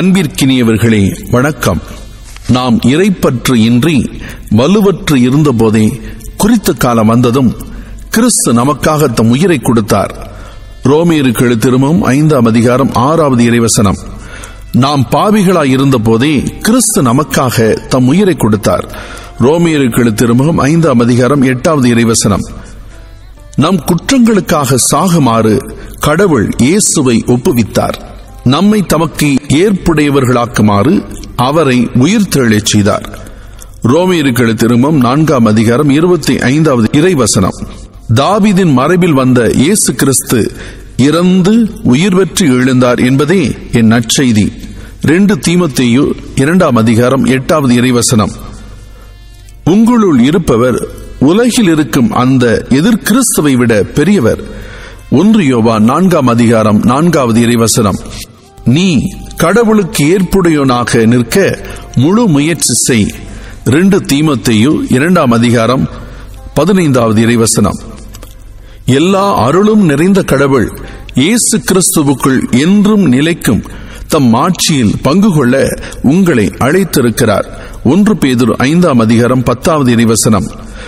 அன்பிற்கினியவர்களே வணக்கம் நாம் இறைப்பற்று இன்றி வலுவற்று இருந்தபோதே குறித்த காலம் வந்ததும் கிறிஸ்து நமக்காக தம் உயிரை கொடுத்தார் ரோமியருக்கு எழுத்திருமும் ஐந்தாம் அதிகாரம் ஆறாவது இறைவசனம் நாம் பாவிகளாய் இருந்தபோதே கிறிஸ்து நமக்காக தம் உயிரை கொடுத்தார் ரோமியருக்கு எழுத்திருமுகம் ஐந்தாம் அதிகாரம் எட்டாவது இறைவசனம் நம் குற்றங்களுக்காக சாகுமாறு கடவுள் இயேசுவை ஒப்புவித்தார் நம்மை தமக்கு ஏற்புடையவர்களாக்குமாறு அவரை உயிர்த்தெழச் செய்தார் ரோமியர்கள் திரும்பம் நான்காம் அதிகாரம் இருபத்தி ஐந்தாவது இறைவசனம் தாவிதின் மறைவில் வந்த இயேசு கிறிஸ்து இறந்து உயிர் பெற்று எழுந்தார் என்பதே என் நற்செய்தி ரெண்டு தீமத்தேயு இரண்டாம் அதிகாரம் எட்டாவது இறைவசனம் உங்களுள் இருப்பவர் உலகில் இருக்கும் அந்த எதிர்கிறிஸ்துவை விட பெரியவர் ஒன்று யோவா நான்காம் அதிகாரம் நான்காவது இறைவசனம் நீ கடவுளுக்கு ஏற்புடையவனாக நிற்க முழு முயற்சி செய் ரெண்டு தீமத்தையு இரண்டாம் அதிகாரம் பதினைந்தாவது இறைவசனம் எல்லா அருளும் நிறைந்த கடவுள் இயேசு கிறிஸ்துவுக்குள் என்றும் நிலைக்கும் தம் ஆட்சியில் பங்கு கொள்ள உங்களை அழைத்திருக்கிறார் ஒன்று பேதுரு ஐந்தாம் அதிகாரம் பத்தாவது இறைவசனம்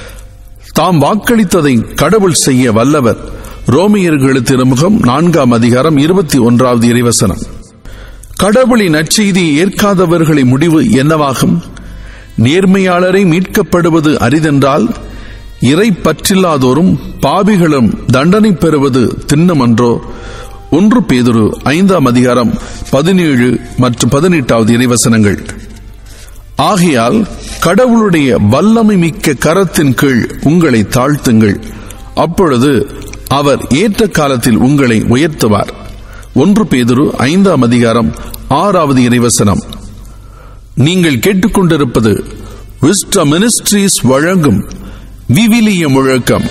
தாம் வாக்களித்ததை கடவுள் செய்ய வல்லவர் ரோமியர்களு திருமுகம் நான்காம் அதிகாரம் இருபத்தி ஒன்றாவது இறைவசனம் கடவுளின் நற்செய்தியை ஏற்காதவர்களின் முடிவு என்னவாகும் நேர்மையாளரை மீட்கப்படுவது அரிதென்றால் இறை பற்றில்லாதோரும் பாவிகளும் தண்டனை பெறுவது திண்ணமன்றோ ஒன்று பேதுரு ஐந்தாம் அதிகாரம் பதினேழு மற்றும் பதினெட்டாவது இறைவசனங்கள் ஆகையால் கடவுளுடைய வல்லமை மிக்க கரத்தின் கீழ் உங்களை தாழ்த்துங்கள் அப்பொழுது அவர் ஏற்ற காலத்தில் உங்களை உயர்த்துவார் ஒன்று பேதுரு ஐந்தாம் அதிகாரம் ஆறாவது இறைவசனம் நீங்கள் கேட்டுக்கொண்டிருப்பது விஸ்ட மினிஸ்ட்ரீஸ் வழங்கும் விவிலிய முழக்கம்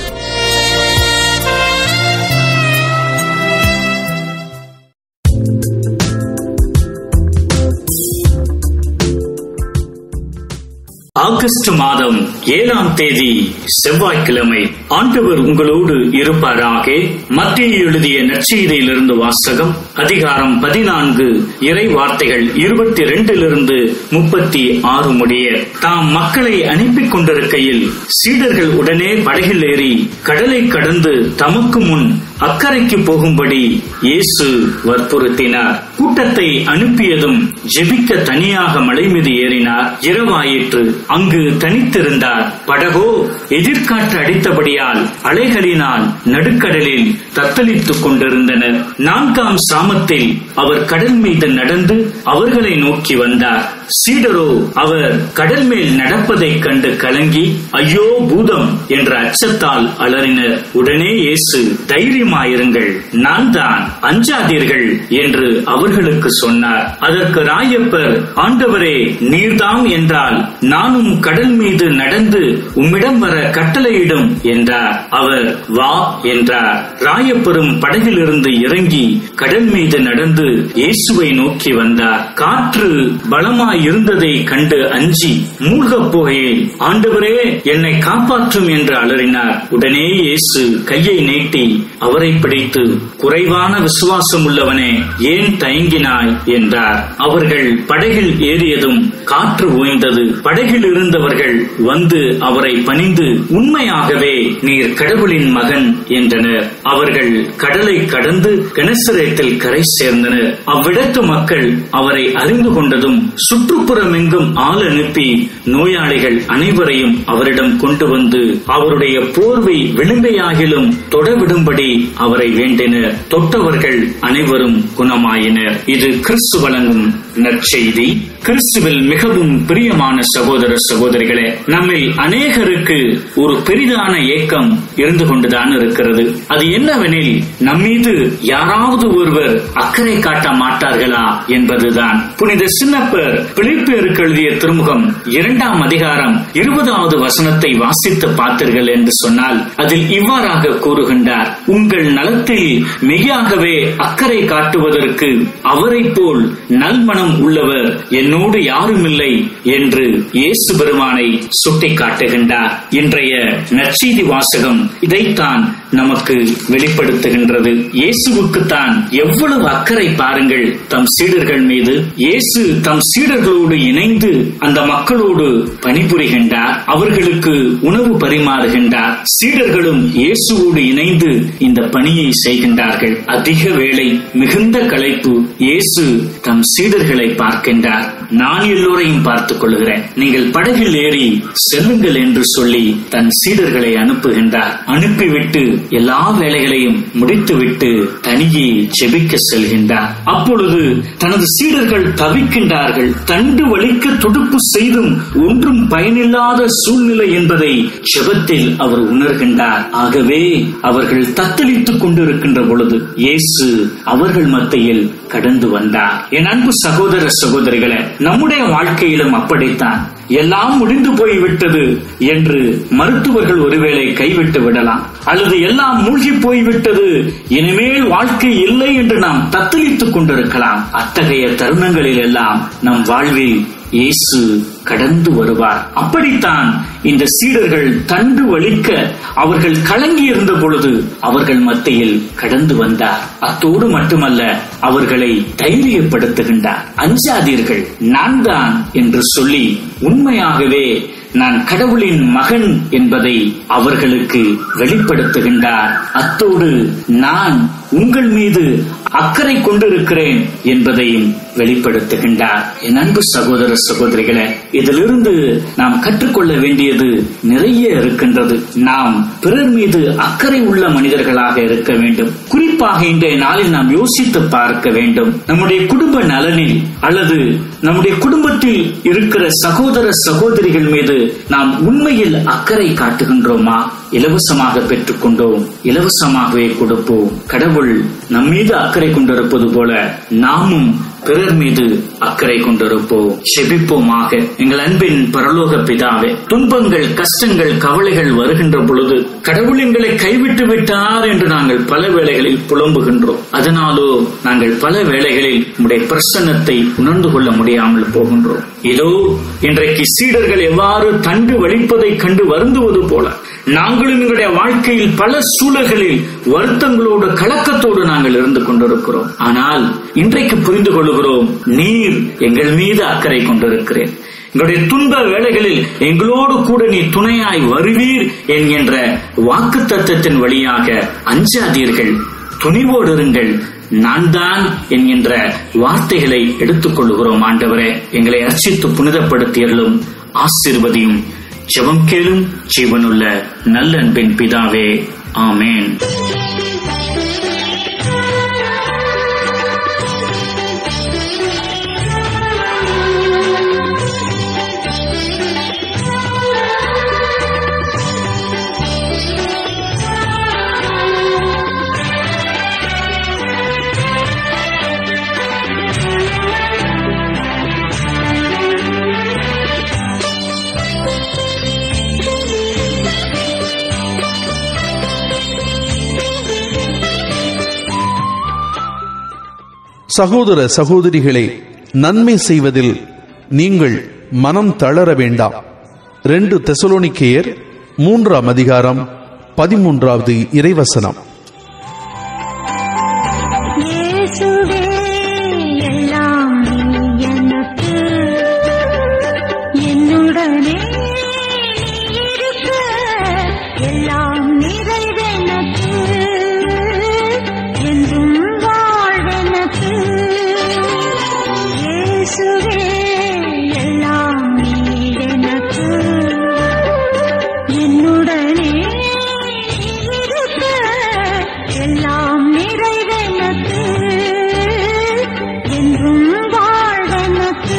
ஆகஸ்ட் மாதம் ஏழாம் தேதி செவ்வாய்க்கிழமை ஆண்டவர் உங்களோடு இருப்பாராக மத்திய எழுதிய நற்செய்தியிலிருந்து வாசகம் அதிகாரம் பதினான்கு இறை வார்த்தைகள் இருபத்தி ரெண்டிலிருந்து முப்பத்தி ஆறு முடிய தாம் மக்களை அனுப்பி கொண்டிருக்கையில் சீடர்கள் உடனே படகில் ஏறி கடலை கடந்து தமக்கு முன் அக்கறைக்கு போகும்படி இயேசு வற்புறுத்தினார் கூட்டத்தை அனுப்பியதும் ஜெபிக்க தனியாக மலை மீது ஏறினார் இரவாயிற்று அங்கு தனித்திருந்தார் படகோ எதிர்காற்று அடித்தபடியால் அலைகளினால் நடுக்கடலில் தத்தளித்துக் கொண்டிருந்தனர் நான்காம் சாமத்தில் அவர் கடல் மீது நடந்து அவர்களை நோக்கி வந்தார் சீடரோ அவர் கடல் மேல் நடப்பதைக் கண்டு கலங்கி ஐயோ பூதம் என்ற அச்சத்தால் அலறினர் உடனே இயேசு தைரியமாயிருங்கள் நான் தான் அஞ்சாதீர்கள் என்று அவர்களுக்கு சொன்னார் அதற்கு ராயப்பர் ஆண்டவரே நீர்தாம் என்றால் நானும் கடல் மீது நடந்து உம்மிடம் வர கட்டளையிடும் என்றார் அவர் வா என்றார் ராயப்பரும் படகிலிருந்து இறங்கி கடல் மீது நடந்து இயேசுவை நோக்கி வந்தார் காற்று பலமாய் இருந்ததை கண்டு அஞ்சி மூழ்கப் போகையில் ஆண்டவரே என்னை காப்பாற்றும் என்று அலறினார் உடனே இயேசு கையை நீட்டி அவரை பிடித்து குறைவான விசுவாசம் உள்ளவனே ஏன் தயங்கினாய் என்றார் அவர்கள் படகில் ஏறியதும் காற்று ஓய்ந்தது படகில் இருந்தவர்கள் வந்து அவரை பணிந்து உண்மையாகவே நீர் கடவுளின் மகன் என்றனர் அவர்கள் கடலை கடந்து கனசரேத்தில் கரை சேர்ந்தனர் அவ்விடத்து மக்கள் அவரை அறிந்து கொண்டதும் சுற்றுப்புறமெங்கும் ஆள் அனுப்பி நோயாளிகள் அனைவரையும் அவரிடம் கொண்டு வந்து அவருடைய போர்வை விளிம்பையாகிலும் தொடவிடும்படி அவரை வேண்டினர் தொட்டவர்கள் அனைவரும் குணமாயினர் இது கிறிஸ்து வழங்கும் நற்செய்தி கிறிஸ்துவில் மிகவும் பிரியமான சகோதர சகோதரிகளே நம்மில் அநேகருக்கு ஒரு பெரிதான ஏக்கம் இருந்து கொண்டுதான் இருக்கிறது அது என்னவெனில் நம்மீது யாராவது ஒருவர் அக்கறை காட்ட மாட்டார்களா என்பதுதான் புனித சின்னப்பர் பிழைப்பேருக்கு எழுதிய திருமுகம் இரண்டாம் அதிகாரம் இருபதாவது வசனத்தை வாசித்து பார்த்தீர்கள் என்று சொன்னால் அதில் இவ்வாறாக கூறுகின்றார் உங்கள் நலத்தில் மெய்யாகவே அக்கறை காட்டுவதற்கு அவரை போல் நல்மனம் உள்ளவர் என்ன என்னோடு யாரும் இல்லை என்று இயேசு பெருமானை சுட்டிக்காட்டுகின்றார் இன்றைய நற்செய்தி வாசகம் இதைத்தான் நமக்கு வெளிப்படுத்துகின்றது இயேசுவுக்குத்தான் எவ்வளவு அக்கறை பாருங்கள் தம் சீடர்கள் மீது இயேசு தம் சீடர்களோடு இணைந்து அந்த மக்களோடு பணிபுரிகின்றார் அவர்களுக்கு உணவு பரிமாறுகின்றார் சீடர்களும் இயேசுவோடு இணைந்து இந்த பணியை செய்கின்றார்கள் அதிக வேளை மிகுந்த களைப்பு இயேசு தம் சீடர்களை பார்க்கின்றார் நான் எல்லோரையும் பார்த்துக் கொள்கிறேன் நீங்கள் படகில் ஏறி செல்லுங்கள் என்று சொல்லி தன் சீடர்களை அனுப்புகின்றார் அனுப்பிவிட்டு எல்லா வேலைகளையும் முடித்துவிட்டு தனியே செபிக்க செல்கின்றார் அப்பொழுது தனது சீடர்கள் தவிக்கின்றார்கள் தண்டு வலிக்க துடுப்பு செய்தும் ஒன்றும் பயனில்லாத சூழ்நிலை என்பதை செபத்தில் அவர் உணர்கின்றார் ஆகவே அவர்கள் தத்தளித்துக் கொண்டிருக்கின்ற பொழுது இயேசு அவர்கள் மத்தியில் கடந்து வந்தார் என் அன்பு சகோதர சகோதரிகளே நம்முடைய வாழ்க்கையிலும் அப்படித்தான் எல்லாம் முடிந்து போய்விட்டது என்று மருத்துவர்கள் ஒருவேளை கைவிட்டு விடலாம் அல்லது எல்லாம் மூழ்கி போய்விட்டது இனிமேல் வாழ்க்கை இல்லை என்று நாம் தத்தளித்துக் கொண்டிருக்கலாம் அத்தகைய தருணங்களில் எல்லாம் நம் வாழ்வில் இயேசு கடந்து வருவார் அப்படித்தான் இந்த சீடர்கள் தண்டு வலிக்க அவர்கள் கலங்கி இருந்த பொழுது அவர்கள் மத்தியில் கடந்து வந்தார் அத்தோடு மட்டுமல்ல அவர்களை தைரியப்படுத்துகின்றார் அஞ்சாதீர்கள் நான் தான் என்று சொல்லி உண்மையாகவே நான் கடவுளின் மகன் என்பதை அவர்களுக்கு வெளிப்படுத்துகின்றார் அத்தோடு நான் உங்கள் மீது அக்கறை கொண்டிருக்கிறேன் என்பதையும் வெளிப்படுத்துகின்றார் என் அன்பு சகோதர சகோதரிகளே இதிலிருந்து நாம் கற்றுக்கொள்ள வேண்டியது நிறைய இருக்கின்றது நாம் பிறர் மீது அக்கறை உள்ள மனிதர்களாக இருக்க வேண்டும் குறிப்பாக இன்றைய நாளில் நாம் யோசித்து பார்க்க வேண்டும் நம்முடைய குடும்ப நலனில் அல்லது நம்முடைய குடும்பத்தில் இருக்கிற சகோதர சகோதரிகள் மீது நாம் உண்மையில் அக்கறை காட்டுகின்றோமா இலவசமாக பெற்றுக்கொண்டோம் இலவசமாகவே கொடுப்போம் கடவுள் நம் மீது அக்கறை கொண்டிருப்பது போல நாமும் பிறர் மீது அக்கறை கொண்டிருப்போம் செபிப்போமாக எங்கள் அன்பின் பரலோக பிதாவே துன்பங்கள் கஷ்டங்கள் கவலைகள் வருகின்ற பொழுது கடவுள் எங்களை கைவிட்டு விட்டார் என்று நாங்கள் பல வேளைகளில் புலம்புகின்றோம் அதனாலோ நாங்கள் பல வேளைகளில் உடைய பிரசன்னத்தை உணர்ந்து கொள்ள முடியாமல் போகின்றோம் இதோ இன்றைக்கு சீடர்கள் எவ்வாறு தண்டு வலிப்பதை கண்டு வருந்துவது போல நாங்களும் எங்களுடைய வாழ்க்கையில் பல சூழல்களில் வருத்தங்களோடு கலக்கத்தோடு நாங்கள் இருந்து கொண்டிருக்கிறோம் ஆனால் இன்றைக்கு புரிந்து கொள்கிறோம் நீர் எங்கள் மீது அக்கறை கொண்டிருக்கிறேன் எங்களுடைய துன்ப வேளைகளில் எங்களோடு கூட நீ துணையாய் வருவீர் என்கின்ற வாக்கு தத்துவத்தின் வழியாக அஞ்சாதீர்கள் துணிவோடு இருங்கள் நான் தான் என்கின்ற வார்த்தைகளை எடுத்துக் கொள்கிறோம் ஆண்டவரே எங்களை அர்ச்சித்து புனிதப்படுத்தியர்களும் ஆசிர்வதியும் ஜெபம் கேளும் ஜீவனுள்ள நல்ல அன்பின் பிதாவே ஆமேன் சகோதர சகோதரிகளே நன்மை செய்வதில் நீங்கள் மனம் தளர வேண்டாம் ரெண்டு தெசலோனிக்கேயர் மூன்றாம் அதிகாரம் பதிமூன்றாவது இறைவசனம் இயேசுவே எல்லாம் நீ எனக்கு என்னுடனே நீ இருக்க எல்லாம் நிறைவெனக்கு என்றும் வாழ்வெனக்கு இயேசுவே எல்லாம் நீ எனக்கு என்னுடனே நீ இருக்க எல்லாம் நிறைவெனக்கு என்றும் வாழ்வெனக்கு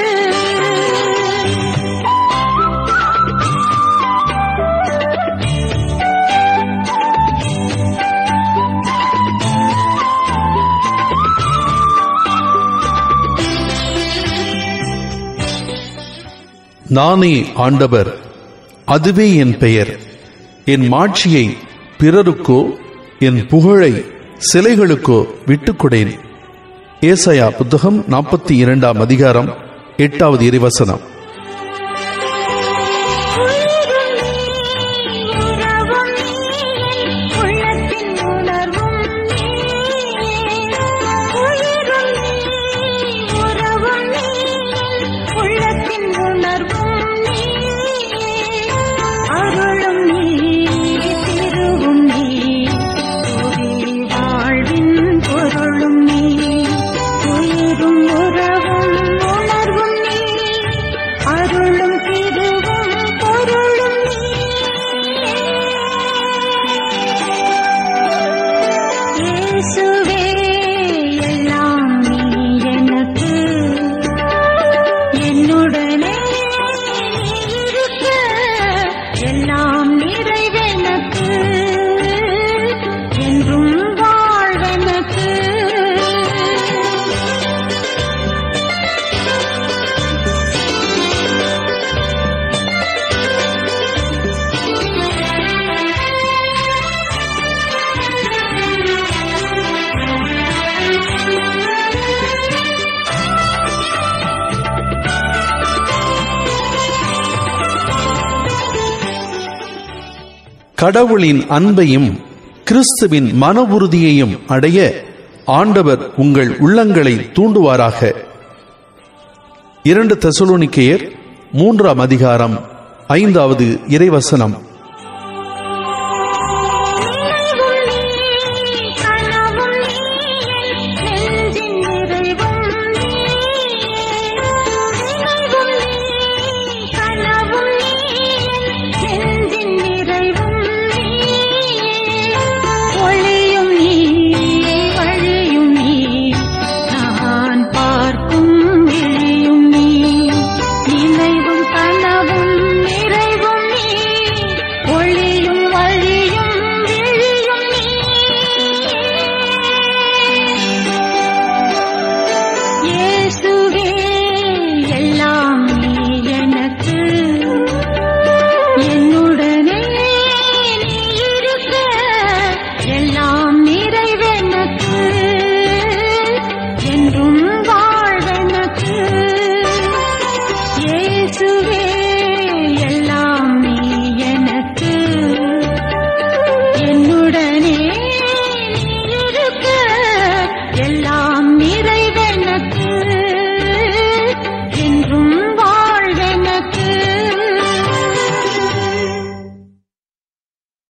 நானே ஆண்டவர் அதுவே என் பெயர் என் மாட்சியை பிறருக்கோ என் புகழை சிலைகளுக்கோ விட்டுக்கொடேன் ஏசாயா புத்தகம் நாற்பத்தி இரண்டாம் அதிகாரம் எட்டாவது இறைவசனம் உயிரும் நீ, உறவும் நீ, உள்ளத்தின் உணர்வும் நீ. உயிரும் நீ, உறவும் நீ, உள்ளத்தின் உணர்வும் நீ. அருளும் நீ, திருவும் நீ, புவி வாழ்வின் பொருளும் நீ. உயிரும் உறவும் உணர்வும் நீ அருளும் திருவும் பொருளும் நீ. இயேசுவே எல்லாம் நீ எனக்கு என்னுடனே நீ இருக்க எல்லாம் நிறைவெனக்கு என்றும் வாழ்வெனக்கு கடவுளின் அன்பையும் கிறிஸ்துவின் மன உறுதியையும் அடைய ஆண்டவர் உங்கள் உள்ளங்களை தூண்டுவாராக இரண்டு தெசலோனிக்கேயர் மூன்றாம் அதிகாரம் ஐந்தாவது இறைவசனம்